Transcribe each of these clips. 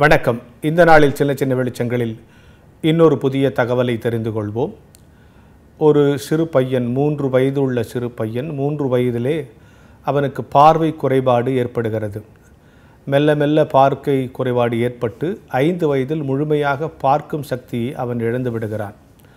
வணக்கம் இந்த நாளில் சின்ன சின்ன வெளிச்சங்களில் இன்னொரு புதிய தகவலை தெரிந்து கொள்வோம் ஒரு சிறு பையன் மூன்று வயது உள்ள சிறு பையன் மூன்று வயதிலே அவனுக்கு பார்வை குறைபாடு ஏற்படுகிறது மெல்ல மெல்ல பார்க்கை குறைபாடு ஏற்பட்டு ஐந்து வயதில் முழுமையாக பார்க்கும் சக்தியை அவன் இழந்து விடுகிறான்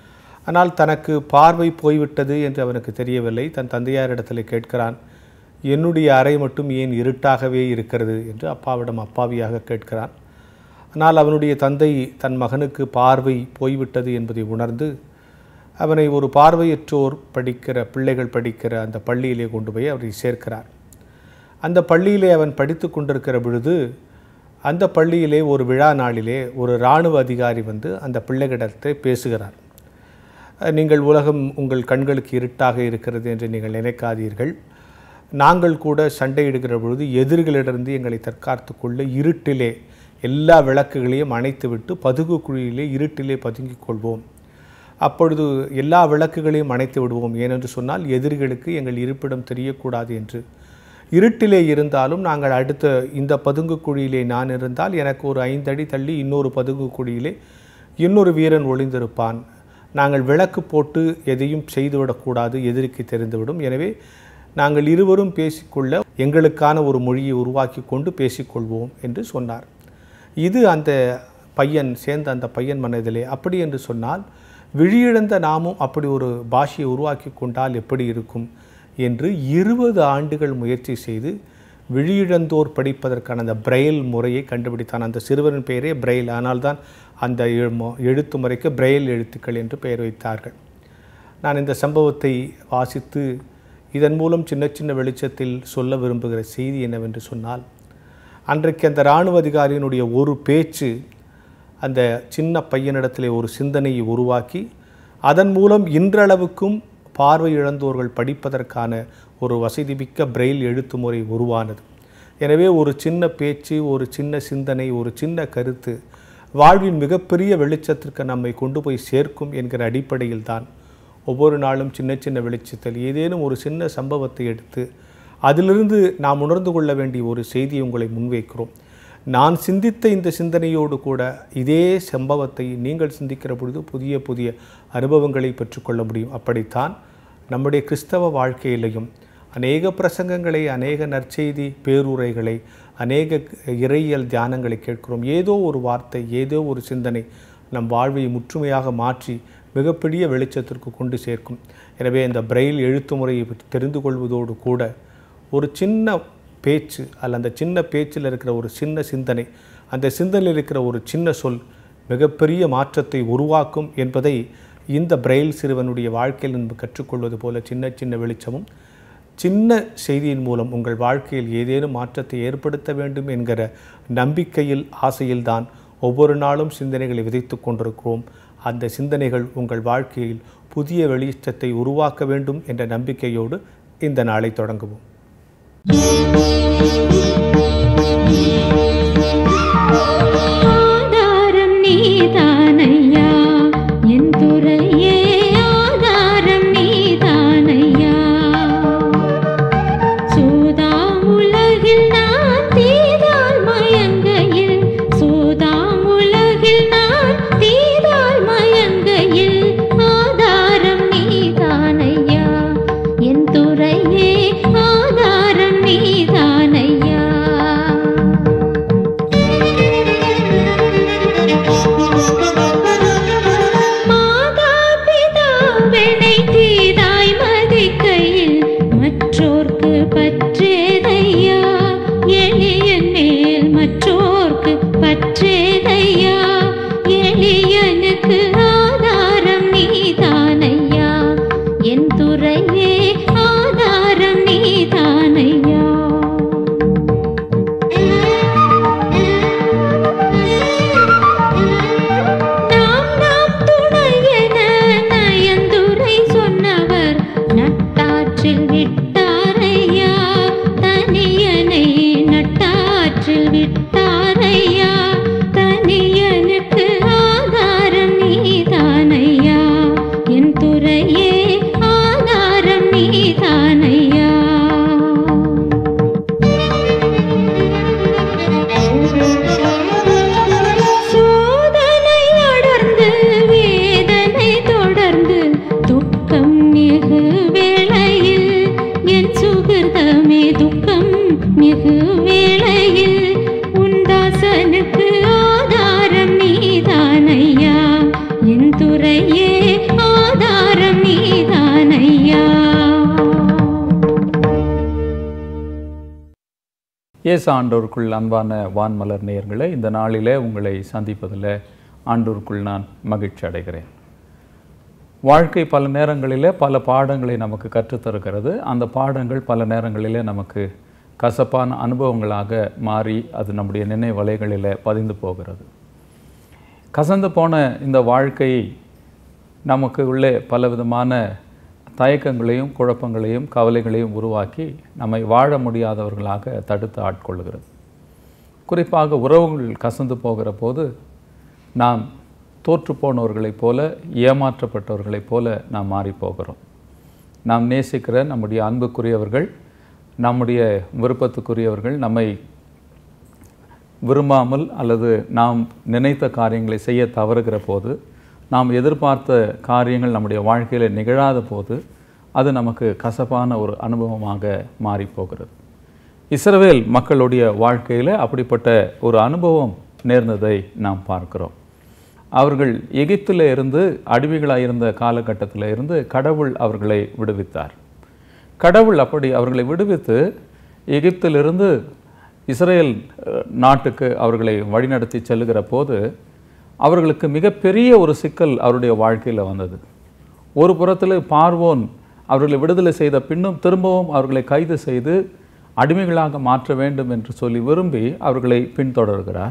ஆனால் தனக்கு பார்வை போய்விட்டது என்று அவனுக்கு தெரியவில்லை தன் தந்தையாரிடத்தில் கேட்கிறான் என்னுடைய அறை மட்டும் ஏன் இருட்டாகவே இருக்கிறது என்று அப்பாவிடம் அப்பாவியாக கேட்கிறான் ஆனால் அவனுடைய தந்தை தன் மகனுக்கு பார்வை போய்விட்டது என்பதை உணர்ந்து அவனை ஒரு பார்வையற்றோர் படிக்கிற பிள்ளைகள் படிக்கிற அந்த பள்ளியிலே கொண்டு போய் அவரை சேர்க்கிறார் அந்த பள்ளியிலே அவன் படித்து கொண்டிருக்கிற பொழுது அந்த பள்ளியிலே ஒரு விழா நாளிலே ஒரு இராணுவ அதிகாரி வந்து அந்த பிள்ளைகளிடத்தை பேசுகிறார் நீங்கள் உலகம் உங்கள் கண்களுக்கு இருட்டாக இருக்கிறது என்று நீங்கள் நினைக்காதீர்கள் நாங்கள் கூட சண்டையிடுகிற பொழுது எதிரிகளிடமிருந்து எங்களை தற்காத்து கொள்ள இருட்டிலே எல்லா விளக்குகளையும் அணைத்துவிட்டு பதுகு குழியிலே இருட்டிலே பதுங்கிக் கொள்வோம் அப்பொழுது எல்லா விளக்குகளையும் அணைத்து விடுவோம் ஏனென்று சொன்னால் எதிரிகளுக்கு எங்கள் இருப்பிடம் தெரியக்கூடாது என்று இருட்டிலே இருந்தாலும் நாங்கள் அடுத்த இந்த பதுங்கு குழியிலே நான் இருந்தால் எனக்கு ஒரு ஐந்தடி தள்ளி இன்னொரு பதுங்கு குழியிலே இன்னொரு வீரன் ஒளிந்திருப்பான் நாங்கள் விளக்கு போட்டு எதையும் செய்துவிடக்கூடாது எதிரிக்கு தெரிந்துவிடும் எனவே நாங்கள் இருவரும் பேசிக்கொள்ள எங்களுக்கான ஒரு மொழியை உருவாக்கி கொண்டு பேசிக்கொள்வோம் என்று சொன்னார் இது அந்த பையன் சேர்ந்த அந்த பையன் மனதிலே அப்படி என்று சொன்னால் விழியிழந்த நாமும் அப்படி ஒரு பாஷையை உருவாக்கி கொண்டால் எப்படி இருக்கும் என்று இருபது ஆண்டுகள் முயற்சி செய்து விழியிழந்தோர் படிப்பதற்கான அந்த பிரெயில் முறையை கண்டுபிடித்தான் அந்த சிறுவரின் பெயரே பிரெயில் ஆனால்தான் அந்த எழுத்து முறைக்கு பிரெயில் எழுத்துக்கள் என்று பெயர் வைத்தார்கள் நான் இந்த சம்பவத்தை வாசித்து இதன் மூலம் சின்ன சின்ன வெளிச்சத்தில் சொல்ல விரும்புகிற செய்தி என்னவென்று சொன்னால் அன்றைக்கு அந்த இராணுவ அதிகாரியினுடைய ஒரு பேச்சு அந்த சின்ன பையனிடத்திலே ஒரு சிந்தனையை உருவாக்கி அதன் மூலம் இன்றளவுக்கும் பார்வை இழந்தோர்கள் படிப்பதற்கான ஒரு வசதிமிக்க பிரெயில் எழுத்து முறை உருவானது எனவே ஒரு சின்ன பேச்சு ஒரு சின்ன சிந்தனை ஒரு சின்ன கருத்து வாழ்வின் மிகப்பெரிய வெளிச்சத்திற்கு நம்மை கொண்டு போய் சேர்க்கும் என்கிற அடிப்படையில் தான் ஒவ்வொரு நாளும் சின்ன சின்ன வெளிச்சத்தில் ஏதேனும் ஒரு சின்ன சம்பவத்தை எடுத்து அதிலிருந்து நாம் உணர்ந்து கொள்ள வேண்டிய ஒரு செய்தியை உங்களை முன்வைக்கிறோம் நான் சிந்தித்த இந்த சிந்தனையோடு கூட இதே சம்பவத்தை நீங்கள் சிந்திக்கிற பொழுது புதிய புதிய அனுபவங்களை பெற்றுக்கொள்ள முடியும் அப்படித்தான் நம்முடைய கிறிஸ்தவ வாழ்க்கையிலையும் அநேக பிரசங்கங்களை அநேக நற்செய்தி பேருரைகளை அநேக இறையியல் தியானங்களை கேட்கிறோம் ஏதோ ஒரு வார்த்தை ஏதோ ஒரு சிந்தனை நம் வாழ்வை முற்றுமையாக மாற்றி மிகப்பெரிய வெளிச்சத்திற்கு கொண்டு சேர்க்கும் எனவே இந்த பிரெயில் எழுத்து முறையை பற்றி தெரிந்து கொள்வதோடு கூட ஒரு சின்ன பேச்சு அல்ல அந்த சின்ன பேச்சில் இருக்கிற ஒரு சின்ன சிந்தனை அந்த சிந்தனையில் இருக்கிற ஒரு சின்ன சொல் மிகப்பெரிய மாற்றத்தை உருவாக்கும் என்பதை இந்த பிரெயில் சிறுவனுடைய வாழ்க்கையில் நம்ம கற்றுக்கொள்வது போல சின்ன சின்ன வெளிச்சமும் சின்ன செய்தியின் மூலம் உங்கள் வாழ்க்கையில் ஏதேனும் மாற்றத்தை ஏற்படுத்த வேண்டும் என்கிற நம்பிக்கையில் ஆசையில்தான் ஒவ்வொரு நாளும் சிந்தனைகளை விதைத்து கொண்டிருக்கிறோம் அந்த சிந்தனைகள் உங்கள் வாழ்க்கையில் புதிய வெளிச்சத்தை உருவாக்க வேண்டும் என்ற நம்பிக்கையோடு இந்த நாளை தொடங்குவோம் ஆதாரம் நீதானையா என் துறையே ஆதாரம் நீதானையா சூதா உலகில் நான் தீதால் மயங்கையில் சூதா உலகில் நான் தீதால் மயங்கையில் ஆதாரம் நீதானையா என் துறையே ஆதாரம் நீதானையா இயேசு ஆண்டோருக்குள் அன்பான வான்மலர் நேயர்களே இந்த நாளிலே உங்களை சந்திப்பதில் ஆண்டோருக்குள் நான் மகிழ்ச்சி அடைகிறேன் வாழ்க்கை பல நேரங்களிலே பல பாடங்களை நமக்கு கற்றுத்தருகிறது அந்த பாடங்கள் பல நேரங்களிலே நமக்கு கசப்பான அனுபவங்களாக மாறி அது நம்முடைய நினைவலைகளில் பதிந்து போகிறது கசந்து போன இந்த வாழ்க்கையை நமக்கு உள்ளே பலவிதமான தயக்கங்களையும் குழப்பங்களையும் கவலைகளையும் உருவாக்கி நம்மை வாழ முடியாதவர்களாக தடுத்து ஆட்கொள்கிறது குறிப்பாக உறவுகள் கசந்து போகிற போது நாம் தோற்று போனவர்களைப் போல ஏமாற்றப்பட்டவர்களைப் போல நாம் மாறி போகிறோம் நாம் நேசிக்கிற நம்முடைய அன்புக்குரியவர்கள் நம்முடைய விருப்பத்துக்குரியவர்கள் நம்மை விரும்பாமல் அல்லது நாம் நினைத்த காரியங்களை செய்ய தவறுகிற போது நாம் எதிர்பார்த்த காரியங்கள் நம்முடைய வாழ்க்கையில் நிகழாத போது அது நமக்கு கசப்பான ஒரு அனுபவமாக மாறி போகிறது இஸ்ரவேல் மக்களுடைய வாழ்க்கையில் அப்படிப்பட்ட ஒரு அனுபவம் நேர்ந்ததை நாம் பார்க்கிறோம் அவர்கள் எகிப்தில் இருந்து அடிமைகளாக இருந்த காலகட்டத்தில் இருந்து கடவுள் அவர்களை விடுவித்தார் கடவுள் அப்படி அவர்களை விடுவித்து எகிப்திலிருந்து இஸ்ரேல் அஹ், நாட்டுக்கு அவர்களை வழிநடத்தி செல்லுகிற போது அவர்களுக்கு மிகப்பெரிய ஒரு சிக்கல் அவருடைய வாழ்க்கையில் வந்தது ஒரு புறத்தில் பார்வோன் அவர்களை விடுதலை செய்த பின்னும் திரும்பவும் அவர்களை கைது செய்து அடிமைகளாக மாற்ற வேண்டும் என்று சொல்லி விரும்பி அவர்களை பின்தொடர்கிறார்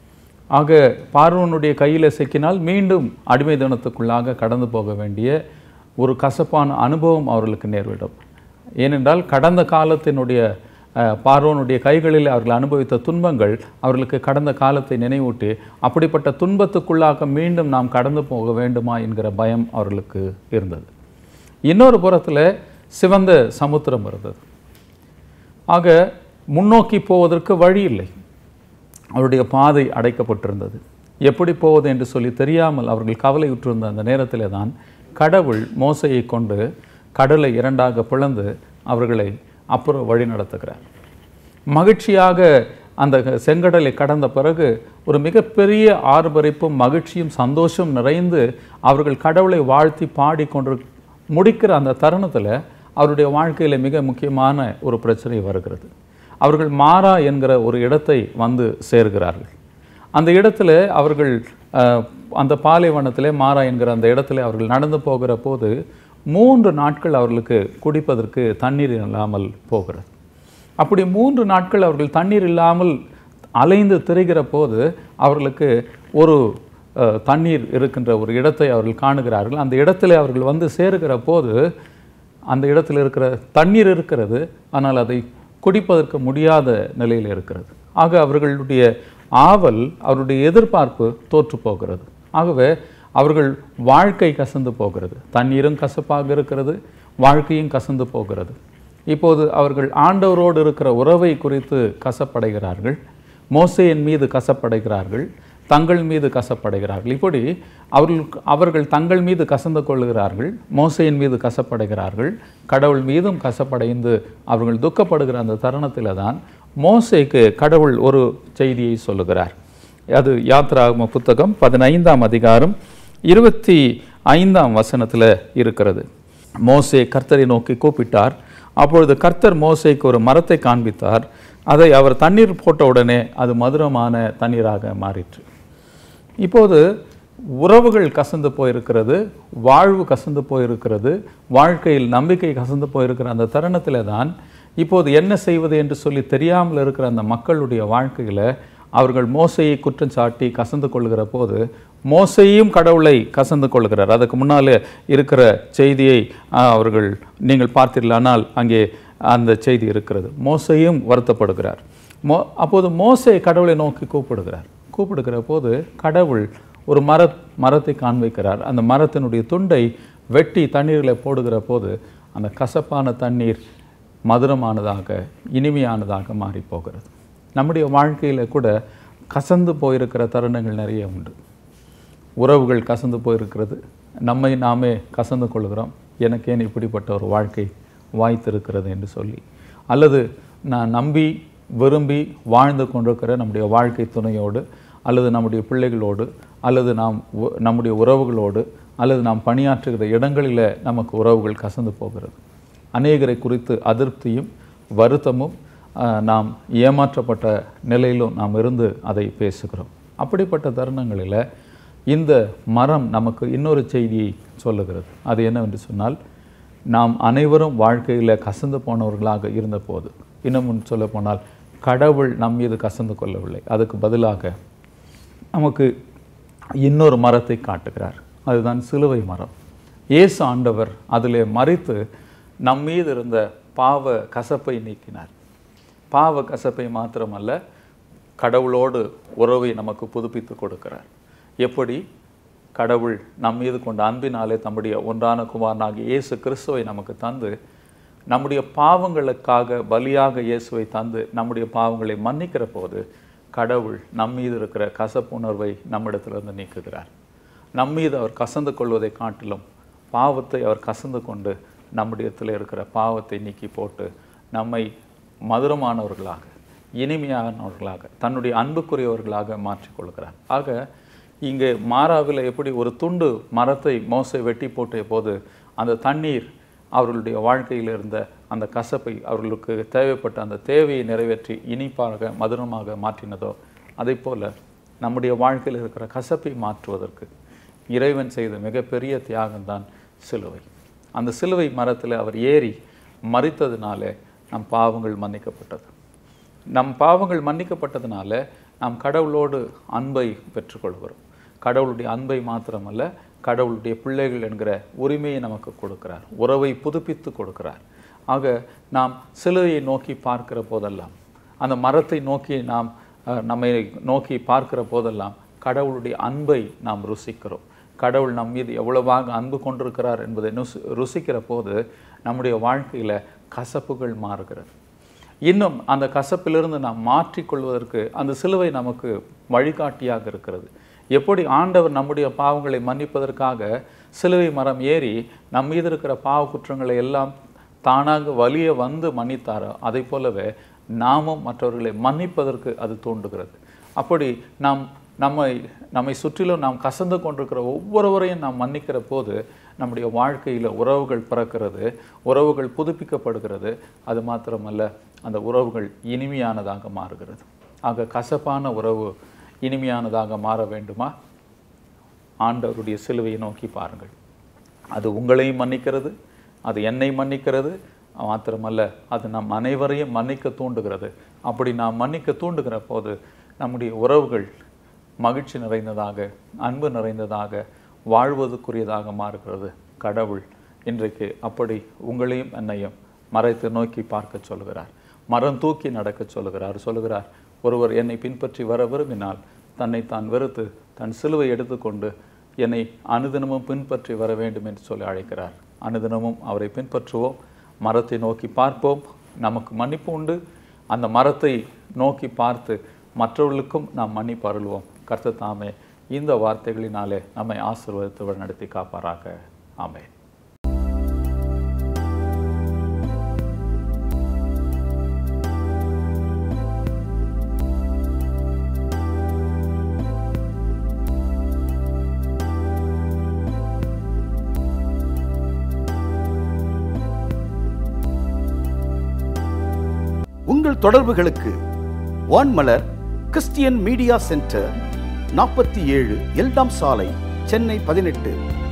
ஆக பார்வனுடைய கையில் சிக்கினால் மீண்டும் அடிமை தினத்துக்குள்ளாக கடந்து போக வேண்டிய ஒரு கசப்பான அனுபவம் அவர்களுக்கு நேர்விடும் ஏனென்றால் கடந்த காலத்தினுடைய அஹ், பார்வோனுடைய கைகளில் அவர்கள் அனுபவித்த துன்பங்கள் அவர்களுக்கு கடந்த காலத்தை நினைவூட்டி அப்படிப்பட்ட துன்பத்துக்குள்ளாக மீண்டும் நாம் கடந்து போக வேண்டுமா என்கிற பயம் அவர்களுக்கு இருந்தது இன்னொரு புறத்தில் சிவந்த சமுத்திரம் இருந்தது ஆக முன்னோக்கி போவதற்கு வழி இல்லை அவருடைய பாதை அடைக்கப்பட்டிருந்தது எப்படி போவது என்று சொல்லி தெரியாமல் அவர்கள் கவலையுற்றிருந்த அந்த நேரத்திலே தான் கடவுள் மோசையை கொண்டு கடலை இரண்டாக பிளந்து அவர்களை அப்புறம் வழி நடத்துகிறார் மகிழ்ச்சியாக அந்த செங்கடலை கடந்த பிறகு ஒரு மிகப்பெரிய ஆர்ப்பரிப்பும் மகிழ்ச்சியும் சந்தோஷம் நிறைந்து அவர்கள் கடவுளை வாழ்த்தி பாடிக்கொண்டு முடிக்கிற அந்த தருணத்தில் அவருடைய வாழ்க்கையில் மிக முக்கியமான ஒரு பிரச்சனை வருகிறது அவர்கள் மாறா என்கிற ஒரு இடத்தை வந்து சேர்கிறார்கள் அந்த இடத்துல அவர்கள் அஹ், அந்த பாலைவனத்திலே மாறா என்கிற அந்த இடத்துல அவர்கள் நடந்து போகிற போது மூன்று நாட்கள் அவர்களுக்கு குடிப்பதற்கு தண்ணீர் இல்லாமல் போகிறது அப்படி மூன்று நாட்கள் அவர்கள் தண்ணீர் இல்லாமல் அலைந்து திரிகிற போது அவர்களுக்கு ஒரு அஹ், தண்ணீர் இருக்கின்ற ஒரு இடத்தை அவர்கள் காணுகிறார்கள் அந்த இடத்துல அவர்கள் வந்து சேருகிற போது அந்த இடத்துல இருக்கிற தண்ணீர் இருக்கிறது ஆனால் அதை குடிப்பதற்கு முடியாத நிலையில் இருக்கிறது ஆக அவர்களுடைய ஆவல் அவருடைய எதிர்பார்ப்பு தோற்று போகிறது ஆகவே அவர்கள் வாழ்க்கை கசந்து போகிறது தண்ணீரும் கசப்பாக இருக்கிறது வாழ்க்கையும் கசந்து போகிறது இப்போது அவர்கள் ஆண்டவரோடு இருக்கிற உறவை குறித்து கசப்படைகிறார்கள் மோசையின் மீது கசப்படைகிறார்கள் தங்கள் மீது கசப்படைகிறார்கள் இப்படி அவர்கள் அவர்கள் தங்கள் மீது கசந்து கொள்கிறார்கள் மோசையின் மீது கசப்படைகிறார்கள் கடவுள் மீதும் கசப்படைந்து அவர்கள் துக்கப்படுகிற அந்த தருணத்தில் தான் மோசேக்கு கடவுள் ஒரு செய்தியை சொல்லுகிறார் அது யாத்ராகம புத்தகம் பதினைந்தாம் அதிகாரம் இருபத்தி ஐந்தாம் வசனத்தில் இருக்கிறது மோசே கர்த்தரை நோக்கி கூப்பிட்டார் அப்பொழுது கர்த்தர் மோசேக்கு ஒரு மரத்தை காண்பித்தார் அதை அவர் தண்ணீர் போட்ட உடனே அது மதுரமான தண்ணீராக மாறிற்று இப்போது உறவுகள் கசந்து போயிருக்கிறது வாழ்வு கசந்து போயிருக்கிறது வாழ்க்கையில் நம்பிக்கை கசந்து போயிருக்கிற அந்த தருணத்தில் தான் இப்போது என்ன செய்வது என்று சொல்லி தெரியாமல் இருக்கிற அந்த மக்களுடைய வாழ்க்கையில் அவர்கள் மோசையை குற்றம் சாட்டி கசந்து கொள்கிற போது மோசையும் கடவுளை கசந்து கொள்கிறார் அதுக்கு முன்னாலே இருக்கிற செய்தியை ஆ, அவர்கள் நீங்கள் பார்த்தீர்களானால் அங்கே அந்த செய்தி இருக்கிறது மோசையும் வருத்தப்படுகிறார் மோ அப்போது மோசே கடவுளை நோக்கி கூப்பிடுகிறார் கூப்பிடுகிற போது கடவுள் ஒரு மர மரத்தை காண்பிக்கிறார் அந்த மரத்தினுடைய துண்டை வெட்டி தண்ணீரில் போடுகிற போது அந்த கசப்பான தண்ணீர் மதுரமானதாக இனிமையானதாக மாறி போகிறது நம்முடைய வாழ்க்கையில் கூட கசந்து போயிருக்கிற தருணங்கள் நிறைய உண்டு உறவுகள் கசந்து போயிருக்கிறது நம்மை நாமே கசந்து கொள்கிறோம் எனக்கு ஏன் இப்படிப்பட்ட ஒரு வாழ்க்கை வாய்த்திருக்கிறது என்று சொல்லி அல்லது நான் நம்பி விரும்பி வாழ்ந்து கொண்டிருக்கிற நம்முடைய வாழ்க்கை துணையோடு அல்லது நம்முடைய பிள்ளைகளோடு அல்லது நாம் உ- நம்முடைய உறவுகளோடு அல்லது நாம் பணியாற்றுகிற இடங்களில் நமக்கு உறவுகள் கசந்து போகிறது அநேகரை குறித்து அதிருப்தியும் வருத்தமும் அஹ், நாம் ஏமாற்றப்பட்ட நிலையிலும் நாம் இருந்து அதை பேசுகிறோம் அப்படிப்பட்ட தருணங்களில் இந்த மரம் நமக்கு இன்னொரு செய்தியை சொல்லுகிறது அது என்னவென்று சொன்னால் நாம் அனைவரும் வாழ்க்கையில் கசந்து போனவர்களாக இருந்தபோது இன்னும் சொல்ல போனால் கடவுள் நம் மீது கசந்து கொள்ளவில்லை அதுக்கு பதிலாக நமக்கு இன்னொரு மரத்தை காட்டுகிறார் அதுதான் சிலுவை மரம் இயேசு ஆண்டவர் அதிலே மறித்து நம் மீது இருந்த பாவ கசப்பை நீக்கினார் பாவ கசப்பை மாத்திரமல்ல கடவுளோடு உறவை நமக்கு புதுப்பித்து கொடுக்கிறார் எப்படி கடவுள் நம் மீது கொண்ட அன்பினாலே தம்முடைய ஒன்றான குமாரனாகிய இயேசு கிறிஸ்துவை நமக்கு தந்து நம்முடைய பாவங்களுக்காக பலியாக இயேசுவை தந்து நம்முடைய பாவங்களை மன்னிக்கிற போது கடவுள் நம் மீது இருக்கிற கசப்புணர்வை நம்மிடத்திலிருந்து நீக்குகிறார் நம் மீது அவர் கசந்து கொள்வதை காட்டிலும் பாவத்தை அவர் கசந்து கொண்டு நம்முடையத்தில் இருக்கிற பாவத்தை நீக்கி போட்டு நம்மை மதுரமானவர்களாக இனிமையானவர்களாக தன்னுடைய அன்புக்குரியவர்களாக மாற்றிக்கொள்கிறார் ஆக இங்கே மாறாவில் எப்படி ஒரு துண்டு மரத்தை மோசை வெட்டி போட்ட போது அந்த தண்ணீர் அவர்களுடைய வாழ்க்கையில் இருந்த அந்த கசப்பை அவர்களுக்கு தேவைப்பட்ட அந்த தேவையை நிறைவேற்றி இனிப்பாக மதுரமாக மாற்றினதோ அதே போல் நம்முடைய வாழ்க்கையில் இருக்கிற கசப்பை மாற்றுவதற்கு இறைவன் செய்த மிகப்பெரிய தியாகம்தான் சிலுவை அந்த சிலுவை மரத்தில் அவர் ஏறி மறித்ததினாலே நம் பாவங்கள் மன்னிக்கப்பட்டது நம் பாவங்கள் மன்னிக்கப்பட்டதுனால நாம் கடவுளோடு அன்பை பெற்றுக்கொள்கிறோம் கடவுளுடைய அன்பை மாத்திரமல்ல கடவுளுடைய பிள்ளைகள் என்கிற உரிமையை நமக்கு கொடுக்கிறார் உறவை புதுப்பித்து கொடுக்கிறார் ஆக நாம் சிலுவையை நோக்கி பார்க்கிற போதெல்லாம் அந்த மரத்தை நோக்கி நாம் அஹ், நம்மை நோக்கி பார்க்கிற போதெல்லாம் கடவுளுடைய அன்பை நாம் ருசிக்கிறோம் கடவுள் நம் மீது எவ்வளவாக அன்பு கொண்டிருக்கிறார் என்பதை நுசு ருசிக்கிற போது நம்முடைய வாழ்க்கையில் கசப்புகள் மாறுகிறது இன்னும் அந்த கசப்பிலிருந்து நாம் மாற்றிக்கொள்வதற்கு அந்த சிலுவை நமக்கு வழிகாட்டியாக இருக்கிறது எப்படி ஆண்டவர் நம்முடைய பாவங்களை மன்னிப்பதற்காக சிலுவை மரம் ஏறி நம் மீது இருக்கிற பாவ குற்றங்களை எல்லாம் தானாக வலிய வந்து மன்னித்தாரோ அதை போலவே நாமும் மற்றவர்களை மன்னிப்பதற்கு அது தூண்டுகிறது அப்படி நாம் நம்மை நம்மை சுற்றிலும் நாம் கசந்து கொண்டிருக்கிற ஒவ்வொருவரையும் நாம் மன்னிக்கிற போது நம்முடைய வாழ்க்கையில் உறவுகள் பிறக்கிறது உறவுகள் புதுப்பிக்கப்படுகிறது அது மாத்திரமல்ல அந்த உறவுகள் இனிமையானதாக மாறுகிறது ஆக கசப்பான உறவு இனிமையானதாக மாற வேண்டுமா ஆண்டவருடைய சிலுவையை நோக்கி பாருங்கள் அது உங்களையும் மன்னிக்கிறது அது என்னை மன்னிக்கிறது மாத்திரமல்ல அது நம் அனைவரையும் மன்னிக்க தூண்டுகிறது அப்படி நாம் மன்னிக்க தூண்டுகிற போது நம்முடைய உறவுகள் மகிழ்ச்சி நிறைந்ததாக அன்பு நிறைந்ததாக வாழ்வதற்குரியதாக மாறுகிறது கடவுள் இன்றைக்கு அப்படி உங்களையும் என்னையும் மறைத்து நோக்கி பார்க்க சொல்கிறார் மரம் தூக்கி நடக்க சொல்கிறார் சொல்கிறார் ஒருவர் என்னை பின்பற்றி வர விரும்பினால் தன்னை தான் வெறுத்து தன் சிலுவை எடுத்துக்கொண்டு என்னை அனுதினமும் பின்பற்றி வர வேண்டும் என்று சொல்லி அழைக்கிறார் அனுதினமும் அவரை பின்பற்றுவோம் மரத்தை நோக்கி பார்ப்போம் நமக்கு மன்னிப்பு உண்டு அந்த மரத்தை நோக்கி பார்த்து மற்றவர்களுக்கும் நாம் மன்னிப்பு அருள்வோம் கர்த்தர் தாமே இந்த வார்த்தைகளினாலே நம்மை ஆசீர்வதித்து நடத்தி காப்பாராக ஆமென் உங்கள் தொடர்புகளுக்கு வான்மலர் கிறிஸ்டியன் மீடியா சென்டர் நாற்பத்தி ஏழு எல்டாம் சாலை சென்னை பதினெட்டு